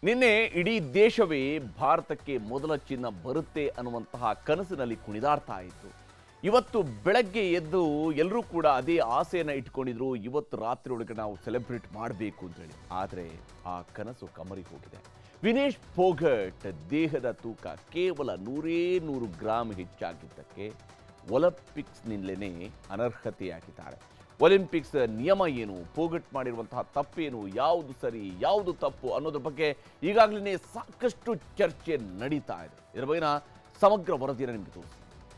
ನಿನ್ನೆ ಇಡೀ ದೇಶವೇ ಭಾರತಕ್ಕೆ ಮೊದಲ ಚಿನ್ನ ಬರುತ್ತೆ ಅನ್ನುವಂತಹ ಕನಸಿನಲ್ಲಿ ಕುಣಿದಾಡ್ತಾ ಇತ್ತು ಇವತ್ತು ಬೆಳಗ್ಗೆ ಎದ್ದು ಎಲ್ಲರೂ ಕೂಡ ಅದೇ ಆಸೆಯನ್ನು ಇಟ್ಕೊಂಡಿದ್ರು ಇವತ್ತು ರಾತ್ರಿ ಒಳಗೆ ನಾವು ಸೆಲೆಬ್ರೇಟ್ ಮಾಡಬೇಕು ಅಂತೇಳಿ ಆದರೆ ಆ ಕನಸು ಕಮರಿ ಹೋಗಿದೆ ವಿನೇಶ್ ಫೋಗಟ್ ದೇಹದ ತೂಕ ಕೇವಲ ನೂರೇ ನೂರು ಗ್ರಾಮ್ ಹೆಚ್ಚಾಗಿದ್ದಕ್ಕೆ ಒಲಿಂಪಿಕ್ಸ್ನಿಂದಲೇ ಅನರ್ಹತೆಯಾಗಿದ್ದಾರೆ ಒಲಿಂಪಿಕ್ಸ್ ನಿಯಮ ಏನು ಫೋಗಟ್ ಮಾಡಿರುವಂತಹ ತಪ್ಪೇನು ಯಾವುದು ಸರಿ ಯಾವುದು ತಪ್ಪು ಅನ್ನೋದ್ರ ಬಗ್ಗೆ ಈಗಾಗಲೇ ಸಾಕಷ್ಟು ಚರ್ಚೆ ನಡೀತಾ ಇದೆ ಇದರ ಬಗ್ಗೆನ ಸಮಗ್ರ ವರದಿಯನ್ನು ನಿಮಗೆ ತೋರಿಸ್ತೀನಿ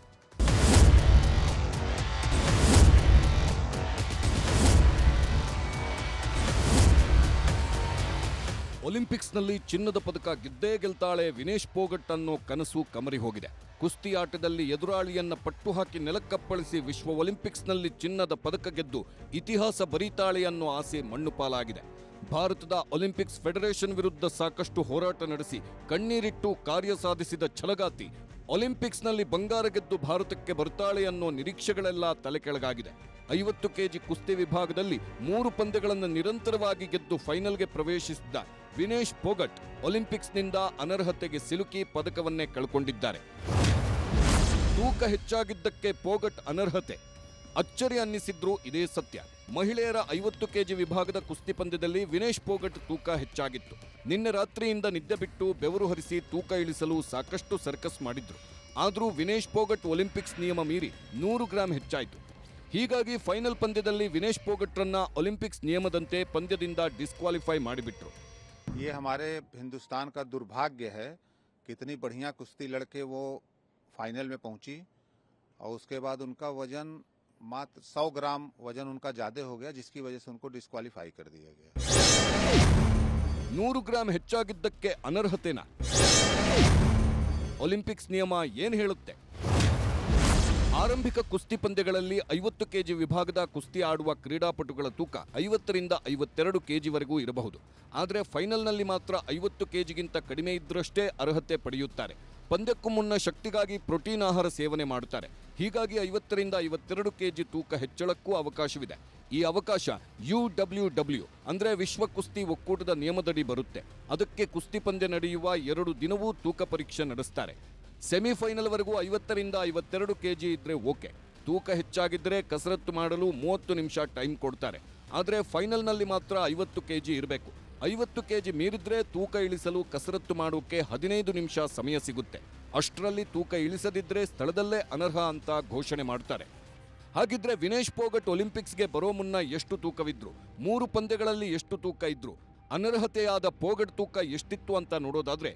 ಒಲಿಂಪಿಕ್ಸ್ನಲ್ಲಿ ಚಿನ್ನದ ಪದಕ ಗೆದ್ದೇ ಗೆಲ್ತಾಳೆ ವಿನೇಶ್ ಪೋಗಟ್ ಅನ್ನೋ ಕನಸು ಕಮರಿ ಹೋಗಿದೆ ಕುಸ್ತಿ ಆಟದಲ್ಲಿ ಎದುರಾಳಿಯನ್ನ ಪಟ್ಟು ಹಾಕಿ ನೆಲಕ್ಕಪ್ಪಳಿಸಿ ವಿಶ್ವ ಒಲಿಂಪಿಕ್ಸ್ನಲ್ಲಿ ಚಿನ್ನದ ಪದಕ ಗೆದ್ದು ಇತಿಹಾಸ ಬರೀತಾಳೆ ಅನ್ನೋ ಆಸೆ ಮಣ್ಣು ಪಾಲಾಗಿದೆ ಭಾರತದ ಒಲಿಂಪಿಕ್ಸ್ ಫೆಡರೇಷನ್ ವಿರುದ್ಧ ಸಾಕಷ್ಟು ಹೋರಾಟ ನಡೆಸಿ ಕಣ್ಣೀರಿಟ್ಟು ಕಾರ್ಯ ಸಾಧಿಸಿದ ಛಲಗಾತಿ ಒಲಿಂಪಿಕ್ಸ್ನಲ್ಲಿ ಬಂಗಾರ ಗೆದ್ದು ಭಾರತಕ್ಕೆ ಬರ್ತಾಳೆ ಅನ್ನೋ ನಿರೀಕ್ಷೆಗಳೆಲ್ಲ ತಲೆಕೆಳಗಾಗಿದೆ ಐವತ್ತು ಕೆಜಿ ಕುಸ್ತಿ ವಿಭಾಗದಲ್ಲಿ ಮೂರು ಪಂದ್ಯಗಳನ್ನು ನಿರಂತರವಾಗಿ ಗೆದ್ದು ಫೈನಲ್ಗೆ ಪ್ರವೇಶಿಸಿದ್ದ ವಿನೇಶ್ ಪೋಗಟ್ ಒಲಿಂಪಿಕ್ಸ್ನಿಂದ ಅನರ್ಹತೆಗೆ ಸಿಲುಕಿ ಪದಕವನ್ನೇ ಕಳ್ಕೊಂಡಿದ್ದಾರೆ ತೂಕ ಹೆಚ್ಚಾಗಿದ್ದಕ್ಕೆ ಪೋಗಟ್ ಅನರ್ಹತೆ ಅಚ್ಚರಿ ಅನ್ನಿಸಿದ್ರು ಇದೇ ಸತ್ಯ ಮಹಿಳೆಯರ ಐವತ್ತು ಕೆಜಿ ವಿಭಾಗದ ಕುಸ್ತಿ ಪಂದ್ಯದಲ್ಲಿ ವಿನೇಶ್ ಪೋಗಟ್ ತೂಕ ಹೆಚ್ಚಾಗಿತ್ತು ನಿನ್ನೆ ರಾತ್ರಿಯಿಂದ ನಿದ್ದೆ ಬಿಟ್ಟು ಬೆವರು ಹರಿಸಿ ತೂಕ ಇಳಿಸಲು ಸಾಕಷ್ಟು ಸರ್ಕಸ್ ಮಾಡಿದ್ರು ಆದರೂ ವಿನೇಶ್ ಪೋಗಟ್ ಒಲಿಂಪಿಕ್ಸ್ ನಿಯಮ ಮೀರಿ ನೂರು ಗ್ರಾಂ ಹೆಚ್ಚಾಯಿತು ಹೀಗಾಗಿ ಫೈನಲ್ ಪಂದ್ಯದಲ್ಲಿ ವಿನೇಶ್ ಪೋಗಟ್ರನ್ನ ಒಲಿಂಪಿಕ್ಸ್ ನಿಯಮದಂತೆ ಪಂದ್ಯದಿಂದ ಡಿಸ್ಕ್ವಾಲಿಫೈ ಮಾಡಿಬಿಟ್ರು ये हमारे हिंदुस्तान का दुर्भाग्य है कि इतनी बढ़िया कुश्ती लड़के वो फाइनल में पहुंची और उसके बाद उनका वजन मात्र 100 ग्राम वजन उनका ज्यादा हो गया जिसकी वजह से उनको डिस्क्वालीफाई कर दिया गया ನೂರು ಗ್ರಾಂ ಹೆಚ್ಚಾಗಿದ್ದಕ್ಕೆ ಅನರ್ಹತೆನ ಒಲಿಂಪಿಕ್ಸ್ ನಿಯಮ ಏನ್ ಹೇಳುತ್ತೆ ಆರಂಭಿಕ ಕುಸ್ತಿ ಪಂದ್ಯಗಳಲ್ಲಿ ಐವತ್ತು ಕೆಜಿ ವಿಭಾಗದ ಕುಸ್ತಿ ಆಡುವ ಕ್ರೀಡಾಪಟುಗಳ ತೂಕ ಐವತ್ತರಿಂದ ಐವತ್ತೆರಡು ಕೆಜಿವರೆಗೂ ಇರಬಹುದು ಆದರೆ ಫೈನಲ್ನಲ್ಲಿ ಮಾತ್ರ ಐವತ್ತು ಕೆಜಿಗಿಂತ ಕಡಿಮೆ ಇದ್ದರಷ್ಟೇ ಅರ್ಹತೆ ಪಡೆಯುತ್ತಾರೆ ಪಂದ್ಯಕ್ಕೂ ಮುನ್ನ ಶಕ್ತಿಗಾಗಿ ಪ್ರೋಟೀನ್ ಆಹಾರ ಸೇವನೆ ಮಾಡುತ್ತಾರೆ ಹೀಗಾಗಿ ಐವತ್ತರಿಂದ ಐವತ್ತೆರಡು ಕೆಜಿ ತೂಕ ಹೆಚ್ಚಳಕ್ಕೂ ಅವಕಾಶವಿದೆ ಈ ಅವಕಾಶ ಯು ಡಬ್ಲ್ಯೂ ಡಬ್ಲ್ಯೂ ಅಂದ್ರೆ ವಿಶ್ವ ಕುಸ್ತಿ ಒಕ್ಕೂಟದ ನಿಯಮದಡಿ ಬರುತ್ತೆ ಅದಕ್ಕೆ ಕುಸ್ತಿ ಪಂದ್ಯ ನಡೆಯುವ ಎರಡು ದಿನವೂ ತೂಕ ಪರೀಕ್ಷೆ ನಡೆಸ್ತಾರೆ ಸೆಮಿಫೈನಲ್ವರೆಗೂ ಐವತ್ತರಿಂದ ಐವತ್ತೆರಡು ಕೆಜಿ ಇದ್ರೆ ಓಕೆ ತೂಕ ಹೆಚ್ಚಾಗಿದ್ದರೆ ಕಸರತ್ತು ಮಾಡಲು ಮೂವತ್ತು ನಿಮಿಷ ಟೈಮ್ ಕೊಡ್ತಾರೆ ಆದರೆ ಫೈನಲ್ನಲ್ಲಿ ಮಾತ್ರ ಐವತ್ತು ಕೆಜಿ ಇರಬೇಕು ಐವತ್ತು ಕೆಜಿ ಮೀರಿದ್ರೆ ತೂಕ ಇಳಿಸಲು ಕಸರತ್ತು ಮಾಡೋಕೆ ಹದಿನೈದು ನಿಮಿಷ ಸಮಯ ಸಿಗುತ್ತೆ ಅಷ್ಟರಲ್ಲಿ ತೂಕ ಇಳಿಸದಿದ್ರೆ ಸ್ಥಳದಲ್ಲೇ ಅನರ್ಹ ಅಂತ ಘೋಷಣೆ ಮಾಡ್ತಾರೆ ಹಾಗಿದ್ರೆ ವಿನೇಶ್ ಪೋಗಟ್ ಒಲಿಂಪಿಕ್ಸ್ಗೆ ಬರೋ ಮುನ್ನ ಎಷ್ಟು ತೂಕವಿದ್ರು ಮೂರು ಪಂದ್ಯಗಳಲ್ಲಿ ಎಷ್ಟು ತೂಕ ಇದ್ರು ಅನರ್ಹತೆಯಾದ ಪೋಗಟ್ ತೂಕ ಎಷ್ಟಿತ್ತು ಅಂತ ನೋಡೋದಾದ್ರೆ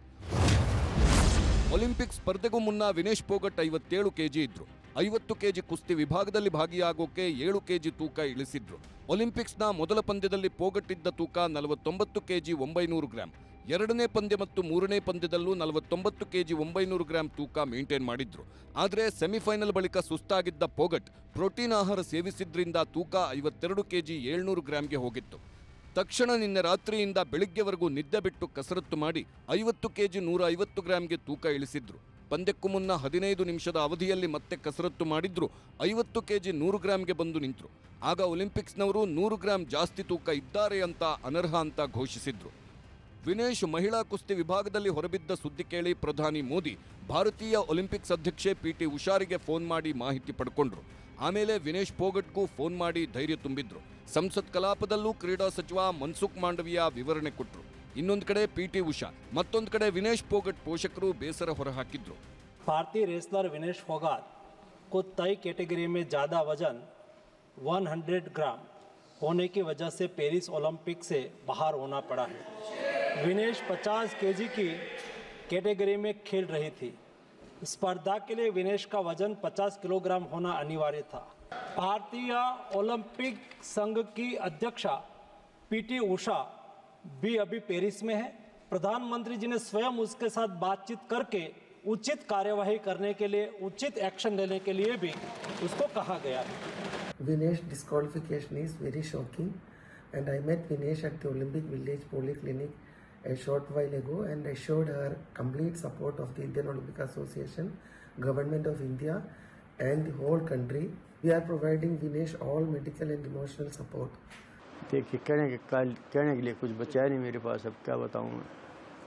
ಒಲಿಂಪಿಕ್ಸ್ ಸ್ಪರ್ಧೆಗೂ ಮುನ್ನ ವಿನೇಶ್ ಪೋಗಟ್ ಐವತ್ತೇಳು ಕೆಜಿ ಇದ್ರು ಐವತ್ತು ಕೆಜಿ ಕುಸ್ತಿ ವಿಭಾಗದಲ್ಲಿ ಭಾಗಿಯಾಗೋಕೆ ಏಳು ಕೆಜಿ ತೂಕ ಇಳಿಸಿದ್ರು ಒಲಿಂಪಿಕ್ಸ್ನ ಮೊದಲ ಪಂದ್ಯದಲ್ಲಿ ಪೋಗಟ್ ಇದ್ದ ತೂಕ ನಲವತ್ತೊಂಬತ್ತು ಕೆಜಿ ಒಂಬೈನೂರು ಗ್ರಾಂ ಎರಡನೇ ಪಂದ್ಯ ಮತ್ತು ಮೂರನೇ ಪಂದ್ಯದಲ್ಲೂ ನಲವತ್ತೊಂಬತ್ತು ಕೆಜಿ ಒಂಬೈನೂರು ಗ್ರಾಂ ತೂಕ ಮೇಂಟೈನ್ ಮಾಡಿದ್ರು ಆದರೆ ಸೆಮಿಫೈನಲ್ ಬಳಿಕ ಸುಸ್ತಾಗಿದ್ದ ಪೋಗಟ್ ಪ್ರೋಟೀನ್ ಆಹಾರ ಸೇವಿಸಿದ್ರಿಂದ ತೂಕ ಐವತ್ತೆರಡು ಕೆಜಿ ಏಳ್ನೂರು ಗ್ರಾಂಗೆ ಹೋಗಿತ್ತು ತಕ್ಷಣ ನಿನ್ನೆ ರಾತ್ರಿಯಿಂದ ಬೆಳಿಗ್ಗೆವರೆಗೂ ನಿದ್ದೆ ಬಿಟ್ಟು ಕಸರತ್ತು ಮಾಡಿ ಐವತ್ತು ಕೆಜಿ ನೂರ ಐವತ್ತು ಗ್ರಾಂಗೆ ತೂಕ ಇಳಿಸಿದ್ರು ಪಂದ್ಯಕ್ಕೂ ಮುನ್ನ ಹದಿನೈದು ನಿಮಿಷದ ಅವಧಿಯಲ್ಲಿ ಮತ್ತೆ ಕಸರತ್ತು ಮಾಡಿದ್ರು ಐವತ್ತು ಕೆಜಿ ನೂರು ಗ್ರಾಂಗೆ ಬಂದು ನಿಂತರು ಆಗ ಒಲಿಂಪಿಕ್ಸ್ನವರು ನೂರು ಗ್ರಾಂ ಜಾಸ್ತಿ ತೂಕ ಇದ್ದಾರೆ ಅಂತ ಅನರ್ಹ ಅಂತ ಘೋಷಿಸಿದ್ರು ವಿನೇಶ್ ಮಹಿಳಾ ಕುಸ್ತಿ ವಿಭಾಗದಲ್ಲಿ ಹೊರಬಿದ್ದ ಸುದ್ದಿ ಕೇಳಿ ಪ್ರಧಾನಿ ಮೋದಿ ಭಾರತೀಯ ಒಲಿಂಪಿಕ್ಸ್ ಅಧ್ಯಕ್ಷೆ ಪಿಟಿ ಉಷಾರಿಗೆ ಫೋನ್ ಮಾಡಿ ಮಾಹಿತಿ ಪಡ್ಕೊಂಡ್ರು ಆಮೇಲೆ ವಿನೇಶ್ ಪೋಗಟ್ಗೂ ಫೋನ್ ಮಾಡಿ ಧೈರ್ಯ ತುಂಬಿದ್ರು ಸಂಸತ್ ಕಲಾಪದಲ್ಲೂ ಕ್ರೀಡಾ ಸಚಿವ ಮನ್ಸುಖ್ ಮಾಂಡವಿಯಾ ವಿವರಣೆ ಕೊಟ್ರು ಇನ್ನೊಂದು ಕಡೆ ಪಿಟಿ ಉಷಾ ಮತ್ತೊಂದು ಕಡೆ ವಿನೇಶ್ ಪೋಗಟ್ ಪೋಷಕರು ಬೇಸರ ಹೊರಹಾಕಿದ್ರು भारतीय रेसलर विनेश फोगाट को तय कैटेगरी में ज़्यादा वजन 100 ग्राम होने की वजह से पेरिस ओलंपिक से बाहर होना पड़ा है विनेश 50 केजी की कैटेगरी में खेल रही थी स्पर्धा के लिए विनेश का वजन 50 किलोग्राम होना अनिवार्य था भारतीय ओलंपिक संघ की अध्यक्षा पीटी उषा भी अभी पेरिस में है प्रधानमंत्री जी ने स्वयं उसके साथ बातचीत करके उचित कार्यवाही करने के लिए उचित एक्शन लेने के लिए भी उसको कहा गया है Vinesh disqualification is very shocking and I met Vinesh at the Olympic Village Polyclinic a short while ago and assured her complete support of the Indian Olympic Association, Government of India and the whole country. We are providing Vinesh all medical and emotional support. देखिए कहने के कल कहने के लिए कुछ बचा नहीं मेरे पास अब क्या बताऊँ मैं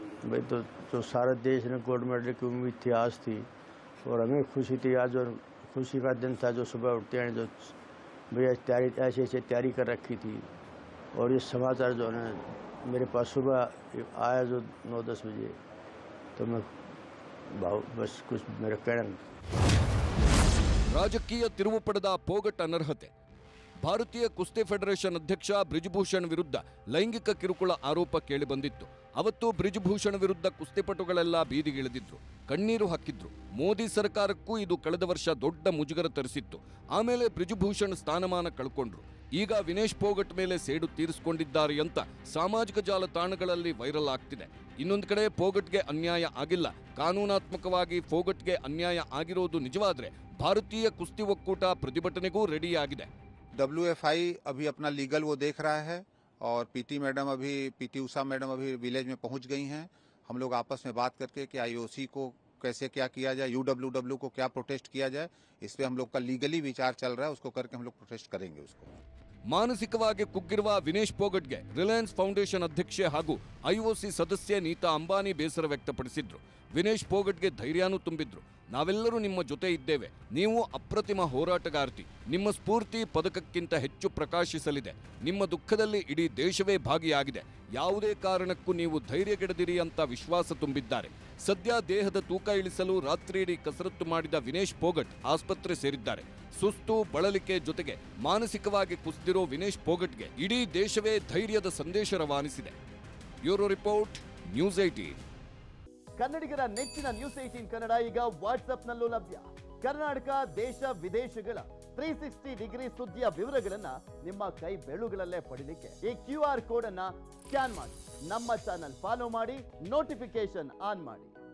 भाई तो जो सारा देश ने गोल्ड मेडल की उम्मीद थी आज थी और हमें खुशी थी आज और खुशी का दिन था जो सुबह उठते हैं जो भैया तैयारी ऐसे ऐसे तैयारी कर रखी थी और ये समाचार जो है मेरे पास सुबह आया जो नौ दस बजे तो मैं भाव बस कुछ मेरा कहना नहीं। ರಾಜಕೀಯ ತಿರುವು ಪಡೆದ ಪೋಗಟ್ ಅನರ್ಹತೆ ಭಾರತೀಯ ಕುಸ್ತಿ ಫೆಡರೇಷನ್ ಅಧ್ಯಕ್ಷ ಬ್ರಿಜ್ಭೂಷಣ್ ವಿರುದ್ಧ ಲೈಂಗಿಕ ಕಿರುಕುಳ ಆರೋಪ ಕೇಳಿಬಂದಿತ್ತು ಅವತ್ತು ಬ್ರಿಜ್ಭೂಷಣ್ ವಿರುದ್ಧ ಕುಸ್ತಿಪಟುಗಳೆಲ್ಲ ಬೀದಿಗಿಳಿದಿದ್ರು ಕಣ್ಣೀರು ಹಾಕಿದ್ರು ಮೋದಿ ಸರ್ಕಾರಕ್ಕೂ ಇದು ಕಳೆದ ವರ್ಷ ದೊಡ್ಡ ಮುಜುಗರ ತರಿಸಿತ್ತು ಆಮೇಲೆ ಬ್ರಿಜ್ಭೂಷಣ್ ಸ್ಥಾನಮಾನ ಕಳ್ಕೊಂಡ್ರು ಈಗ ವಿನೇಶ್ ಪೋಗಟ್ ಮೇಲೆ ಸೇಡು ತೀರಿಸಿಕೊಂಡಿದ್ದಾರೆ ಅಂತ ಸಾಮಾಜಿಕ ಜಾಲತಾಣಗಳಲ್ಲಿ ವೈರಲ್ ಆಗ್ತಿದೆ ಇನ್ನೊಂದು ಕಡೆ ಪೋಗಟ್ಗೆ ಅನ್ಯಾಯ ಆಗಿಲ್ಲ ಕಾನೂನಾತ್ಮಕವಾಗಿ ಫೋಗಟ್ಗೆ ಅನ್ಯಾಯ ಆಗಿರೋದು ನಿಜವಾದ್ರೆ ಭಾರತೀಯ ಕುಸ್ತಿ ಒಕ್ಕೂಟ ಪ್ರತಿಭಟನೆಗೂ ರೆಡಿಯಾಗಿದೆ डब्ल्यू एफ आई अभी अपना लीगल वो देख रहा है और पीटी मैडम अभी पीटी उषा मैडम अभी विलेज में पहुंच गई हैं हम लोग आपस में बात करके कि आईओसी को कैसे क्या किया जाए यू डब्ल्यू डब्ल्यू को क्या प्रोटेस्ट किया जाए इस पे हम लोग का लीगली विचार चल रहा है उसको करके हम लोग प्रोटेस्ट करेंगे उसको ಮಾನಸಿಕವಾಗಿ ಕುಗ್ಗಿರುವ ವಿನೇಶ್ ಪೋಗಟ್ಗೆ ರಿಲಯನ್ಸ್ ಫೌಂಡೇಶನ್ ಅಧ್ಯಕ್ಷೆ ಹಾಗೂ ಐಒಸಿ ಸದಸ್ಯೆ ನೀತಾ ಅಂಬಾನಿ ಬೇಸರ ವ್ಯಕ್ತಪಡಿಸಿದ್ರು ವಿನೇಶ್ ಪೋಗಟ್ಗೆ ಧೈರ್ಯನೂ ತುಂಬಿದ್ರು ನಾವೆಲ್ಲರೂ ನಿಮ್ಮ ಜೊತೆ ಇದ್ದೇವೆ ನೀವು ಅಪ್ರತಿಮ ಹೋರಾಟಗಾರ್ತಿ ನಿಮ್ಮ ಸ್ಫೂರ್ತಿ ಪದಕಕ್ಕಿಂತ ಹೆಚ್ಚು ಪ್ರಕಾಶಿಸಲಿದೆ ನಿಮ್ಮ ದುಃಖದಲ್ಲಿ ಇಡೀ ದೇಶವೇ ಭಾಗಿಯಾಗಿದೆ ಯಾವುದೇ ಕಾರಣಕ್ಕೂ ನೀವು ಧೈರ್ಯಗೆಡದಿರಿ ಅಂತ ವಿಶ್ವಾಸ ತುಂಬಿದ್ದಾರೆ ಸದ್ಯ ದೇಹದ ತೂಕ ಇಳಿಸಲು ರಾತ್ರಿಯಿಡೀ ಕಸರತ್ತು ಮಾಡಿದ ವಿನೇಶ್ ಪೋಗಟ್ ಆಸ್ಪತ್ರೆ ಸೇರಿದ್ದಾರೆ ಸುಸ್ತು ಬಳಲಿಕೆ ಜೊತೆಗೆ ಮಾನಸಿಕವಾಗಿ ಕುಸಿದಿರೋ ವಿನೇಶ್ ಪೋಗಟ್ಗೆ ಇಡೀ ದೇಶವೇ ಧೈರ್ಯದ ಸಂದೇಶ ರವಾನಿಸಿದೆ ಬ್ಯೂರೋ ರಿಪೋರ್ಟ್ ನ್ಯೂಸ್ ಏಟೀನ್ ಕನ್ನಡಿಗರ ನೆಚ್ಚಿನ ನ್ಯೂಸ್ ಏಟೀನ್ ಕನ್ನಡ ಈಗ ವಾಟ್ಸ್ಆಪ್ನಲ್ಲೂ ಲಭ್ಯ ಕರ್ನಾಟಕ ದೇಶ ವಿದೇಶಗಳ ತ್ರೀ ಸಿಕ್ಸ್ಟಿ ಡಿಗ್ರಿ ಸುದ್ದಿಯ ವಿವರಗಳನ್ನ ನಿಮ್ಮ ಕೈ ಬೆರಳುಗಳಲ್ಲೇ ಪಡಿಲಿಕ್ಕೆ ಈ ಕ್ಯೂ ಆರ್ ಕೋಡ್ ಅನ್ನ ಸ್ಕ್ಯಾನ್ ಮಾಡಿ ನಮ್ಮ ಚಾನಲ್ ಫಾಲೋ ಮಾಡಿ ನೋಟಿಫಿಕೇಶನ್ ಆನ್ ಮಾಡಿ